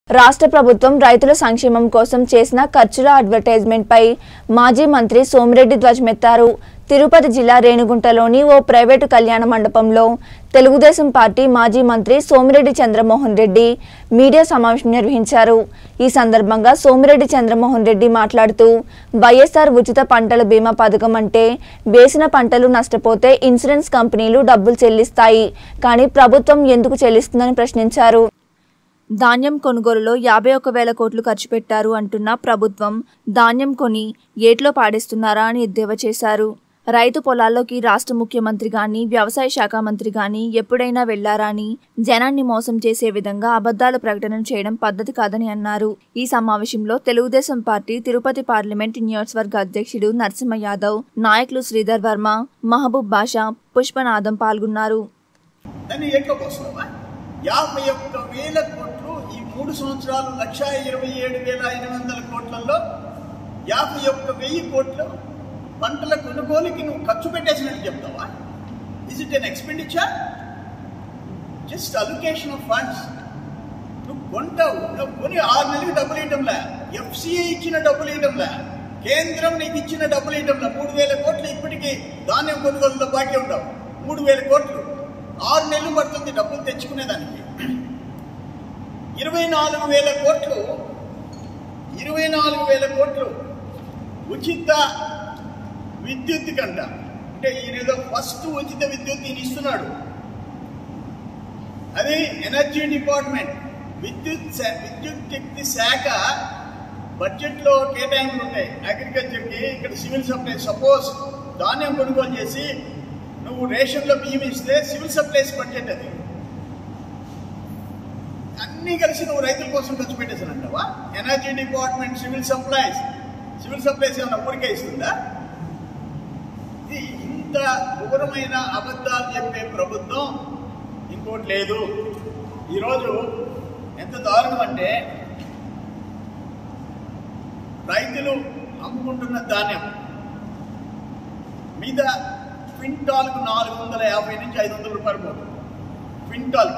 రాష్ట్ర ప్రభుత్వం రైతుల సంక్షేమం కోసం చేసిన ఖర్చుల అడ్వర్టైజ్మెంట్ పై మాజీ మంత్రి సోమిరెడ్డి ధ్వజమెత్తారు తిరుపతి జిల్లా రేణిగుంటలోని ఓ ప్రైవేటు కళ్యాణ మండపంలో తెలుగుదేశం పార్టీ మాజీ మంత్రి సోమిరెడ్డి చంద్రమోహన్ రెడ్డి మీడియా సమావేశం నిర్వహించారు ఈ సందర్భంగా సోమిరెడ్డి చంద్రమోహన్ రెడ్డి మాట్లాడుతూ వైఎస్ఆర్ ఉచిత పంటల బీమా పథకం అంటే వేసిన పంటలు నష్టపోతే ఇన్సూరెన్స్ కంపెనీలు డబ్బులు చెల్లిస్తాయి కానీ ప్రభుత్వం ఎందుకు చెల్లిస్తుందని ప్రశ్నించారు ధాన్యం కొనుగోలులో యాభై ఒక్క వేల కోట్లు ఖర్చు పెట్టారు అంటున్న ప్రభుత్వం ధాన్యం కొని ఏట్లో పాడేస్తున్నారా అని ఎద్దేవా చేశారు రైతు పొలాల్లోకి రాష్ట్ర ముఖ్యమంత్రి గాని వ్యవసాయ శాఖ మంత్రి గాని ఎప్పుడైనా వెళ్లారా అని జనాన్ని మోసం చేసే విధంగా అబద్దాల ప్రకటనలు చేయడం పద్ధతి కాదని అన్నారు ఈ సమావేశంలో తెలుగుదేశం పార్టీ తిరుపతి పార్లమెంట్ నియోజకవర్గ అధ్యక్షుడు నరసింహ యాదవ్ నాయకులు శ్రీధర్ వర్మ మహబూబ్ బాషా పుష్పనాథం పాల్గొన్నారు దాన్ని ఎట్లా పోస్తున్నావా యాభై ఒక్క వేల కోట్లు ఈ మూడు సంవత్సరాలు లక్ష ఇరవై ఏడు వేల ఎనిమిది వందల కోట్లలో యాభై ఒక్క వెయ్యి కోట్లు పంటల కొనుగోలుకి నువ్వు ఖర్చు పెట్టేసినట్టు చెప్తావా is it an expenditure just allocation of funds నువ్వు కొంటావు నువ్వు కొని ఆరు నెలలకు డబ్బులు ఇవ్వడంలే ఎఫ్సిఐ ఇచ్చిన డబ్బులు ఇవ్వడంలే కేంద్రం నీకు ఇచ్చిన డబ్బులు ఇవ్వడంలే మూడు వేల కోట్లు ఇప్పటికీ ధాన్యం కొనుగోలులో బాకీ ఉండవు మూడు వేల కోట్లు ఆరు నెలలు పడుతుంది డబ్బులు తెచ్చుకునేదానికి ఇరవై నాలుగు వేల కోట్లు ఇరవై నాలుగు వేల కోట్లు ఉచిత విద్యుత్ కంట అంటే ఈయనేదో ఫస్ట్ ఉచిత విద్యుత్ ఈయన ఇస్తున్నాడు అది ఎనర్జీ డిపార్ట్మెంట్ విద్యుత్ శా- విద్యుత్ శక్తి శాఖ బడ్జెట్లో కేటాయింపులు ఉంటాయి అగ్రికల్చర్కి ఇక్కడ సివిల్ సప్లై సపోజ్ ధాన్యం కొనుగోలు చేసి నువ్వు రేషన్లో బియ్యం ఇస్తే సివిల్ సప్లైస్ బడ్జెట్ అది అన్నీ కలిసి నువ్వు రైతుల కోసం ఖర్చు పెట్టేసానంటావా energy department civil supplies civil supplies ఏమన్నా ఊరికే ఇస్తుందా ఇది ఇంత ఘోరమైన అబద్ధాలు చెప్పే ప్రభుత్వం ఇంకోటి లేదు ఈరోజు ఎంత దారుణం అంటే రైతులు అమ్ముకుంటున్న ధాన్యం మీద క్వింటాల్కు నాలుగు వందల యాభై నుంచి ఐదు వందల రూపాయలు పోతుంది క్వింటాల్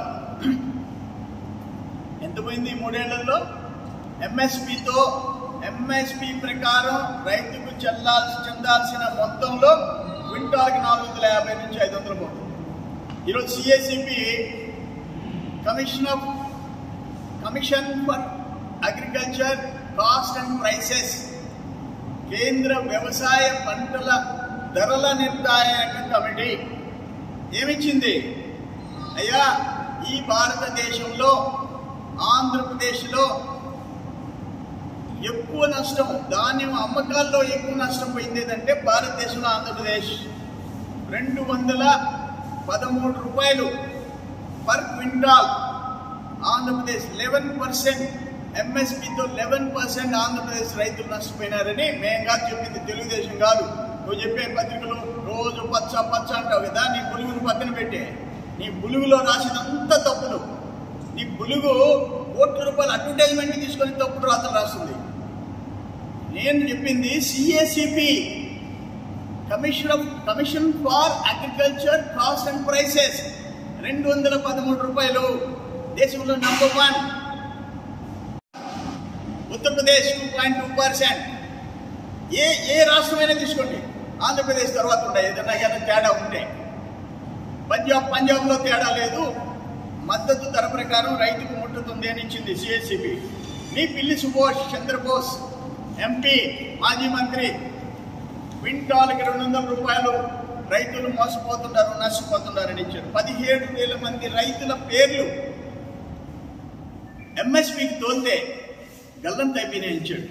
ఎంత పోయింది ఈ మూడేళ్లలో ఎంఎస్పితో ఎంఎస్పి ప్రకారం రైతుకు చెల్లాల్సి చెందాల్సిన మొత్తంలో క్వింటాల్కి నాలుగు వందల యాభై నుంచి ఐదు వందలు పోతుంది ఈరోజు CACP commission of commission for agriculture cost and prices కేంద్ర వ్యవసాయ పంటల ధరల నిర్ధారణ కమిటీ ఏమిచ్చింది అయ్యా ఈ భారతదేశంలో ఆంధ్రప్రదేశ్లో ఎక్కువ నష్టం ధాన్యం అమ్మకాల్లో ఎక్కువ నష్టం పోయింది ఏదంటే భారతదేశంలో ఆంధ్రప్రదేశ్ రెండు వందల పదమూడు రూపాయలు per quintal Andhra Pradesh eleven percent ఎంఎస్పితో లెవెన్ పర్సెంట్ ఆంధ్రప్రదేశ్ రైతులు నష్టపోయినారని మేము కాదు చెప్పింది తెలుగుదేశం కాదు నువ్వు చెప్పే పత్రికలు రోజు పచ్చ పచ్చ అంటావు కదా నీ బులుగును పక్కన పెట్టే నీ బులుగులో రాసినంత తప్పులు నీ బులుగు కోట్ల రూపాయల అడ్వర్టైజ్మెంట్ తీసుకొని తప్పుడు రాతలు రాస్తుంది నేను చెప్పింది CACP commission of commission for agriculture cost and prices రెండు వందల పదమూడు రూపాయలు దేశంలో number one Uttar Pradesh two point two percent ఏ ఏ రాష్ట్రమైనా తీసుకోండి ఆంధ్రప్రదేశ్ తర్వాత ఉండే ఏదైనా ఏదైనా తేడా ఉంటే పంజాబ్ పంజాబ్లో తేడా లేదు మద్దతు ధర ప్రకారం రైతుకు ముట్టుతుంది అని ఇచ్చింది సిఎస్సిబి మీ పిల్లి సుభాష్ చంద్రబోస్ ఎంపీ మాజీ మంత్రి క్వింటాల్కి రెండు వందల రూపాయలు రైతులు మోసపోతున్నారు నష్టపోతున్నారని ఇచ్చారు పదిహేడు వేల మంది రైతుల పేర్లు ఎంఎస్పికి తోలితే గల్లంత అయిపోయినాయి ఇచ్చాడు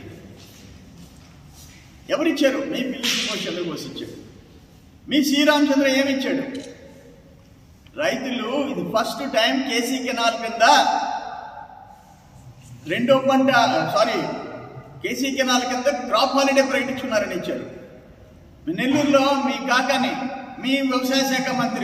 ఎవరిచ్చారు మీ పిల్లి సుభాష్ చంద్రబోస్ ఇచ్చాడు మీ శ్రీరామచంద్ర ఏమిచ్చాడు రైతులు ఇది ఫస్ట్ టైం కేసీ కెనాల్ కింద రెండో పంట సారీ కేసీ కెనాల్ కింద క్రాప్ హాలిడే ప్రకటించున్నారని ఇచ్చారు మీ నెల్లూరులో మీ కాకాని మీ వ్యవసాయ శాఖ మంత్రి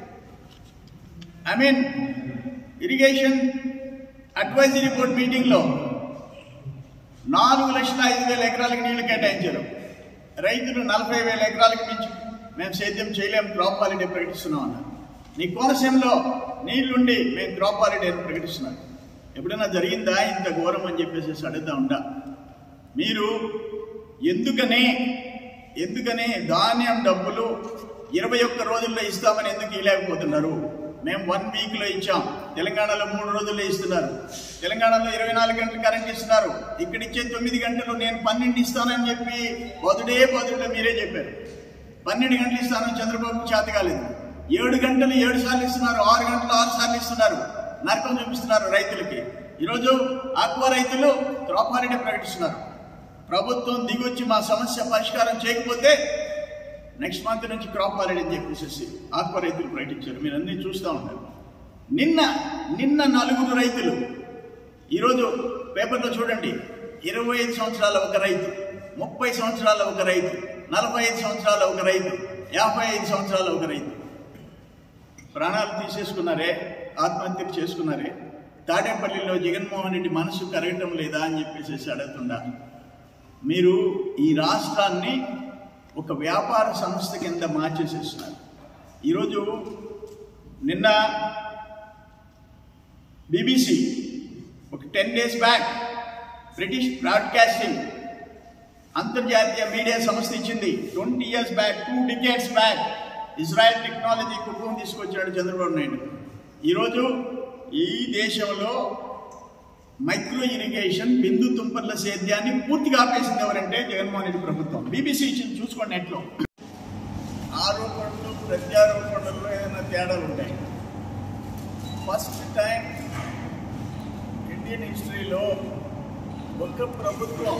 I mean irrigation advisory board మీటింగ్లో నాలుగు లక్షల ఐదు వేల ఎకరాలకు నీళ్లు కేటాయించారు రైతులు నలభై వేల ఎకరాలకు మించి మేము సేద్యం చేయలేం క్రాప్ హాలిడే ప్రకటిస్తున్నాం అన్నారు నీ కోనసీమలో నీళ్లుండి మేము క్రాప్ హాలిడే ప్రకటిస్తున్నాం ఎప్పుడైనా జరిగిందా ఇంత ఘోరం అని చెప్పేసి అడుగుతా ఉంటా మీరు ఎందుకనే ఎందుకని ధాన్యం డబ్బులు ఇరవై ఒక్క రోజుల్లో ఇస్తామని ఎందుకు ఇవ్వలేకపోతున్నారు మేము వన్ వీక్లో ఇచ్చాం తెలంగాణలో మూడు రోజుల్లో ఇస్తున్నారు తెలంగాణలో ఇరవై నాలుగు గంటలు కరెంట్ ఇస్తున్నారు ఇక్కడ ఇచ్చే తొమ్మిది గంటలు నేను పన్నెండు ఇస్తానని చెప్పి బదుడే బదుడే మీరే చెప్పారు పన్నెండు గంటలు ఇస్తానని చంద్రబాబు చేత కాలేదు ఏడు గంటలు ఏడు సార్లు ఇస్తున్నారు ఆరు గంటలు ఆరు సార్లు ఇస్తున్నారు నరకం చూపిస్తున్నారు రైతులకి ఈరోజు ఆక్వా రైతులు త్రోపాలిటీ ప్రకటిస్తున్నారు ప్రభుత్వం దిగొచ్చి మా సమస్య పరిష్కారం చేయకపోతే నెక్స్ట్ మంత్ నుంచి క్రాప్ హాలిడే అని చెప్పేసి ఆక్వా రైతులు ప్రకటించారు మీరు అన్ని చూస్తూ ఉంటారు నిన్న నిన్న నలుగురు రైతులు ఈరోజు పేపర్లో చూడండి ఇరవై ఐదు సంవత్సరాల ఒక రైతు ముప్పై సంవత్సరాల ఒక రైతు నలభై ఐదు సంవత్సరాల ఒక రైతు యాభై ఐదు సంవత్సరాల ఒక రైతు ప్రాణాలు తీసేసుకున్నారే ఆత్మహత్యలు చేసుకున్నారే తాడేపల్లిలో జగన్మోహన్ రెడ్డి మనసు కరగటం లేదా అని చెప్పేసి అడుగుతుండా మీరు ఈ రాష్ట్రాన్ని ఒక వ్యాపార సంస్థ కింద మార్చేసేస్తున్నారు ఈరోజు నిన్న బీబీసీ ఒక ten days back British broadcasting అంతర్జాతీయ మీడియా సంస్థ ఇచ్చింది twenty years back two decades back Israel technology కుటుంబం తీసుకొచ్చాడు చంద్రబాబు నాయుడు ఈరోజు ఈ దేశంలో మైక్రో ఇరిగేషన్ బిందు తుంపర్ల సేద్యాన్ని పూర్తిగా ఆపేసింది ఎవరంటే జగన్మోహన్ రెడ్డి ప్రభుత్వం బీబీసీ ఇచ్చింది చూసుకోండి నెట్లో ఆరోపణలు ప్రత్యారోపణలు ఏదైనా తేడాలు ఉంటాయి ఫస్ట్ టైం ఇండియన్ హిస్టరీలో ఒక ప్రభుత్వం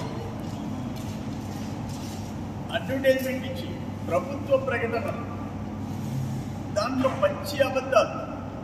అడ్వర్టైజ్మెంట్ ఇచ్చి ప్రభుత్వ ప్రకటన దాంట్లో పచ్చి అబద్ధాలు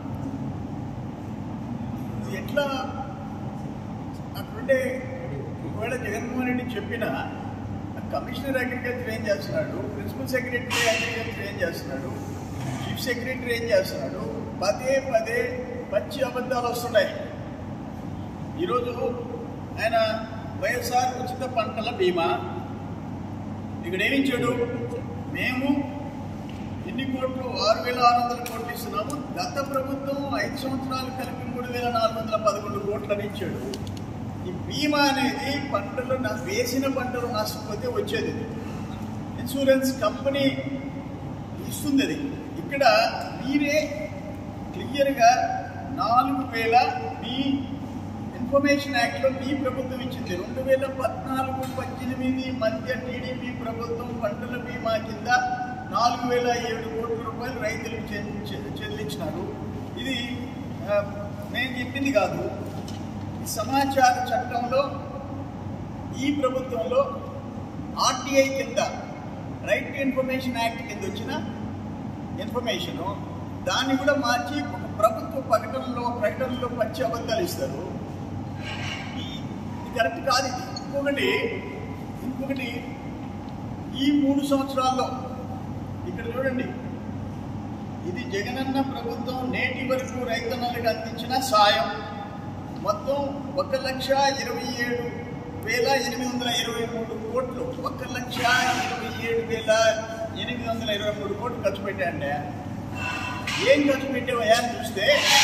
ఇది ఎట్లా అట్లుంటే ఒకవేళ జగన్మోహన్ రెడ్డి చెప్పిన కమిషనర్ అగ్రికల్చర్ ఏం చేస్తున్నాడు ప్రిన్సిపల్ సెక్రటరీ అగ్రికల్చర్ ఏం చేస్తున్నాడు చీఫ్ సెక్రటరీ ఏం చేస్తున్నాడు పదే పదే పచ్చి అబద్ధాలు వస్తున్నాయి ఈరోజు ఆయన వైఎస్ఆర్ ఉచిత పంటల బీమా ఇక్కడ ఏమిచ్చాడు మేము ఎన్ని కోట్లు ఆరు వేల ఆరు వందల కోట్లు ఇస్తున్నాము గత ప్రభుత్వం ఐదు సంవత్సరాలు కలిపి మూడు వేల నాలుగు వందల పదకొండు కోట్లని ఇచ్చాడు ఈ బీమా అనేది పంటలు నా వేసిన పంటలు నష్టపోతే వచ్చేది ఇన్సూరెన్స్ కంపెనీ ఇస్తుంది అది ఇక్కడ మీరే క్లియర్గా నాలుగు వేల మీ ఇన్ఫర్మేషన్ యాక్ట్లో మీ ప్రభుత్వం ఇచ్చింది రెండు వేల పద్నాలుగు పద్దెనిమిది మధ్య టీడీపీ ప్రభుత్వం పంటల బీమా కింద నాలుగు వేల ఏడు కోట్ల రూపాయలు రైతులకు చె- చె- చెల్లించినారు ఇది ఆ, నేను చెప్పింది కాదు ఈ సమాచార చట్టంలో ఈ ప్రభుత్వంలో ఆర్టీఐ కింద రైట్ టు ఇన్ఫర్మేషన్ యాక్ట్ కింద వచ్చిన ఇన్ఫర్మేషను దాన్ని కూడా మార్చి ఒక ప్రభుత్వ ప్రకటనలో ప్రకటనలో పచ్చి అబద్ధాలు ఇస్తారు ఈ- ఇది కరెక్ట్ కాదు ఇది ఇంకొకటి ఇంకొకటి ఈ మూడు సంవత్సరాల్లో ఇక్కడ చూడండి ఇది జగనన్న ప్రభుత్వం నేటి వరకు రైతన్నలకు అందించిన సాయం మొత్తం ఒక లక్ష ఇరవై ఏడు వేల ఎనిమిది వందల ఇరవై మూడు కోట్లు ఒక లక్ష ఇరవై ఏడు వేల ఎనిమిది వందల ఇరవై మూడు కోట్లు ఖర్చు పెట్టాండి ఏం ఖర్చు పెట్టావయ్యా అని చూస్తే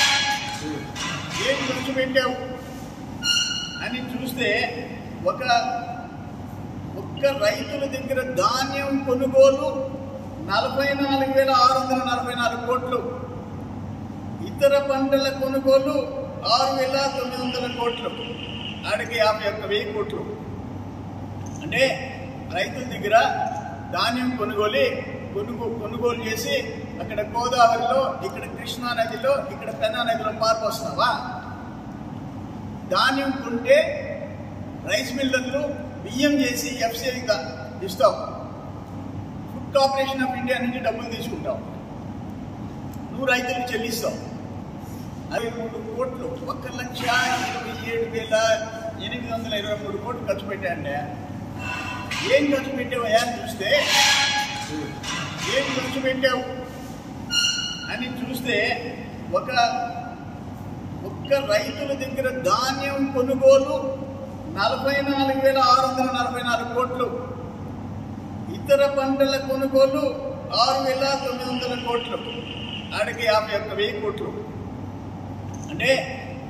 ఏం ఖర్చు పెట్టావు అని చూస్తే ఒక ఒక్క రైతుల దగ్గర ధాన్యం కొనుగోలు నలభై నాలుగు వేల ఆరు వందల నలభై నాలుగు కోట్లు ఇతర పంటల కొనుగోలు ఆరు వేల తొమ్మిది వందల కోట్లు ఆడికి యాభై ఒక్క వెయ్యి కోట్లు అంటే రైతుల దగ్గర ధాన్యం కొనుగోలు కొనుగో కొనుగోలు చేసి అక్కడ గోదావరిలో ఇక్కడ కృష్ణా నదిలో ఇక్కడ పెన్నా నదిలో పారిపోస్తున్నావా ధాన్యం కొంటే రైస్ మిల్లర్లు బియ్యం చేసి ఎఫ్సిఐ ఇస్తావు ఫుడ్ కార్పొరేషన్ ఆఫ్ ఇండియా నుంచి డబ్బులు తీసుకుంటావు నువ్వు రైతులకు చెల్లిస్తావు అరవై మూడు కోట్లు ఒక లక్ష ఇరవై ఏడు వేల ఎనిమిది వందల ఇరవై మూడు కోట్లు ఖర్చు పెట్టాయండి ఏం ఖర్చు పెట్టావయ్యా అని చూస్తే ఏం ఖర్చు పెట్టావు అని చూస్తే ఒక ఒక్క రైతుల దగ్గర ధాన్యం కొనుగోలు నలభై నాలుగు వేల ఆరు వందల నలభై నాలుగు కోట్లు ఇతర పంటల కొనుగోలు ఆరు వేల తొమ్మిది వందల కోట్లు ఆడికి యాభై ఒక్క వెయ్యి కోట్లు అంటే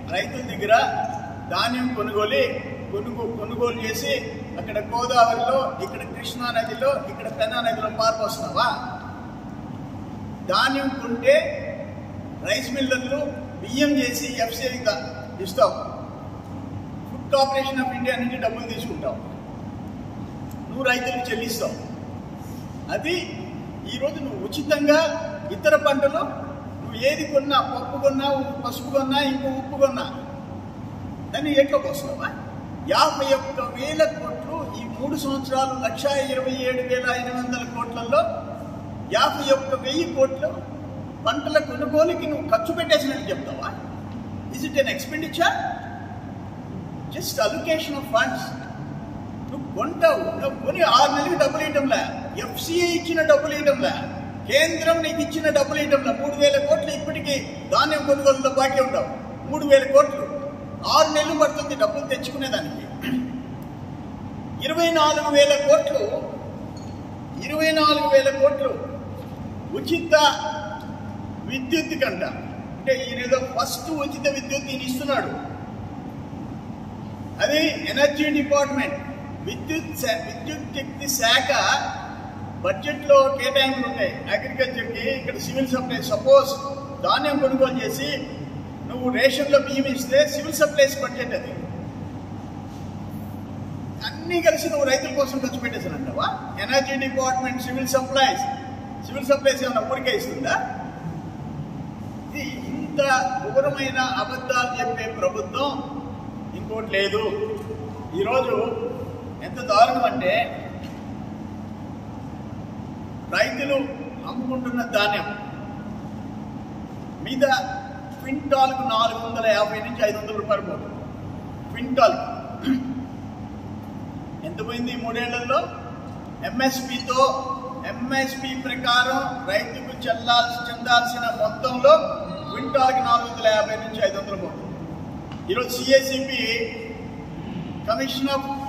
రైతుల దగ్గర ధాన్యం కొనుగోలు కొనుగో కొనుగోలు చేసి అక్కడ గోదావరిలో ఇక్కడ కృష్ణా నదిలో ఇక్కడ పెన్నా నదిలో పారిపోస్తున్నావా ధాన్యం కొంటే రైస్ మిల్లర్లు బియ్యం చేసి ఎఫ్సీఐగా ఇస్తావు ఫుడ్ కార్పొరేషన్ ఆఫ్ ఇండియా నుంచి డబ్బులు తీసుకుంటావు నువ్వు రైతులకు చెల్లిస్తావు అది ఈరోజు నువ్వు ఉచితంగా ఇతర పంటలు నువ్వు ఏది కొన్నా పప్పు కొన్నా పసుపు కొన్నా ఇంకో ఉప్పు కొన్నా దాన్ని ఎట్లోకి వస్తున్నావా యాభై ఒక్క వేల కోట్లు ఈ మూడు సంవత్సరాలు లక్ష ఇరవై ఏడు వేల ఎనిమిది వందల కోట్లలో యాభై ఒక్క వెయ్యి కోట్లు పంటల కొనుగోలుకి నువ్వు ఖర్చు పెట్టేసినట్టు చెప్తావా is it an expenditure just allocation of funds నువ్వు కొంటావు నువ్వు కొని ఆరు నెలలకు డబ్బులు ఇవ్వడంలే ఎఫ్సిఐ ఇచ్చిన డబ్బులు ఇవ్వడంలే కేంద్రం నీకు ఇచ్చిన డబ్బులు ఇవ్వడంలే మూడు వేల కోట్లు ఇప్పటికీ ధాన్యం కొనుగోలులో బాకీ ఉంటావు మూడు వేల కోట్లు ఆరు నెలలు పడుతుంది డబ్బులు తెచ్చుకునేదానికి ఇరవై నాలుగు వేల కోట్లు ఇరవై నాలుగు వేల కోట్లు ఉచిత విద్యుత్ కంట అంటే ఈయనేదో ఫస్ట్ ఉచిత విద్యుత్ ఈయన ఇస్తున్నాడు అది ఎనర్జీ డిపార్ట్మెంట్ విద్యుత్ శా- విద్యుత్ శక్తి శాఖ బడ్జెట్లో కేటాయింపులు ఉన్నాయి అగ్రికల్చర్కి ఇక్కడ సివిల్ సప్లై సపోజ్ ధాన్యం కొనుగోలు చేసి నువ్వు రేషన్లో బియ్యం ఇస్తే సివిల్ సప్లైస్ బడ్జెట్ అది అన్నీ కలిసి నువ్వు రైతుల కోసం ఖర్చు పెట్టేసానంటావా energy department civil supplies civil supplies ఏమైనా ఊరికే ఇస్తుందా ఇది ఇంత ఘోరమైన అబద్ధాలు చెప్పే ప్రభుత్వం ఇంకోటి లేదు ఈరోజు ఎంత దారుణం అంటే రైతులు అమ్ముకుంటున్న ధాన్యం మీద క్వింటాల్కు నాలుగు వందల యాభై నుంచి ఐదు వందల రూపాయలు పోతుంది క్వింటాల్ ఎంత పోయింది ఈ మూడేళ్లలో ఎంఎస్పితో ఎంఎస్పి ప్రకారం రైతుకు చెల్లాల్సి చెందాల్సిన మొత్తంలో క్వింటాల్కి నాలుగు వందల యాభై నుంచి ఐదు వందలు పోతుంది ఈరోజు సిఎసిపి కమిషన్ ఆఫ్